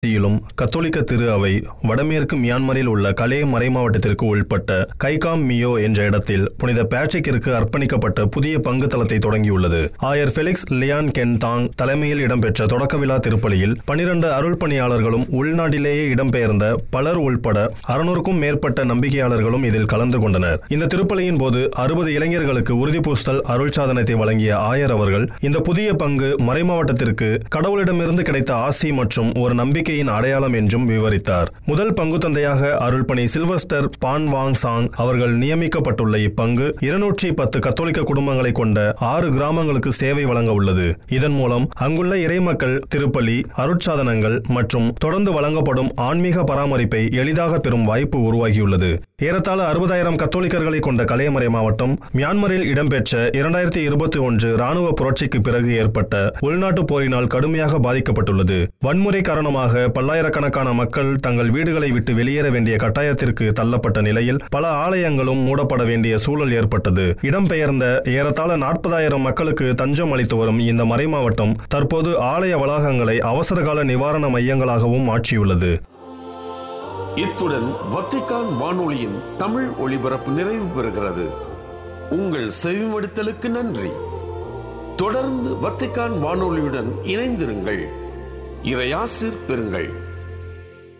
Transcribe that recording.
யிலும் கத்தோலிக்க திரு அவை வடமேற்கு மியான்மரில் உள்ள கலே மறைமாவட்டத்திற்கு உள்பட்ட கைகாம் மியோ என்ற இடத்தில் புனித பேட்ரிக்கிற்கு அர்ப்பணிக்கப்பட்ட புதிய பங்கு தளத்தை தொடங்கியுள்ளது ஆயர் ஃபெலிக்ஸ் லியான் கென் தாங் தலைமையில் இடம்பெற்ற தொடக்க விழா திருப்பலியில் பனிரண்டு அருள் பணியாளர்களும் உள்நாட்டிலேயே இடம்பெயர்ந்த பலர் உள்பட அறுநூறுக்கும் மேற்பட்ட நம்பிக்கையாளர்களும் இதில் கலந்து கொண்டனர் இந்த திருப்பலியின் போது அறுபது இளைஞர்களுக்கு உறுதி பூஸ்தல் அருள் சாதனத்தை வழங்கிய ஆயர் அவர்கள் இந்த புதிய பங்கு மறைமாவட்டத்திற்கு கடவுளிடமிருந்து கிடைத்த ஆசி மற்றும் ஒரு நம்பிக்கையின் அடையாளம் என்றும் விவரித்தார் முதல் பங்கு தந்தையாக அருள்பணி சில்வஸ்டர் பான் வாங் சாங் அவர்கள் நியமிக்கப்பட்டுள்ள இப்பங்கு இருநூற்றி பத்து கத்தோலிக்க குடும்பங்களை கொண்ட ஆறு கிராமங்களுக்கு சேவை வழங்க உள்ளது இதன் மூலம் அங்குள்ள இறைமக்கள் திருப்பலி அருட்சாதனங்கள் மற்றும் தொடர்ந்து வழங்கப்படும் ஆன்மீக பராமரிப்பை எளிதாக பெறும் வாய்ப்பு உருவாகியுள்ளது ஏறத்தாழ அறுபதாயிரம் கத்தோலிக்கர்களை கொண்ட கலையமறை மாவட்டம் மியான்மரில் இடம்பெற்ற இரண்டாயிரத்தி இருபத்தி ஒன்று ராணுவ புரட்சிக்கு பிறகு ஏற்பட்ட உள்நாட்டு போரினால் கடுமையாக பாதிக்கப்பட்டுள்ளது வன்முறை காரணமாக பல்லாயிரக்கணக்கான மக்கள் தங்கள் வீடுகளை விட்டு வெளியேற வேண்டிய கட்டாயத்திற்கு தள்ளப்பட்ட நிலையில் பல ஆலயங்களும் மூடப்பட வேண்டிய சூழல் ஏற்பட்டது இடம்பெயர்ந்த ஏறத்தாழ நாற்பதாயிரம் மக்களுக்கு தஞ்சம் அளித்து வரும் இந்த மறைமாவட்டம் தற்போது ஆலய வளாகங்களை அவசரகால நிவாரண மையங்களாகவும் மாற்றியுள்ளது இத்துடன் வத்திக்கான் வானொலியின் தமிழ் ஒளிபரப்பு நிறைவு பெறுகிறது உங்கள் செவிமடுத்தலுக்கு நன்றி தொடர்ந்து வத்திக்கான் வானொலியுடன் இணைந்திருங்கள் இறையாசிர் பெறுங்கள்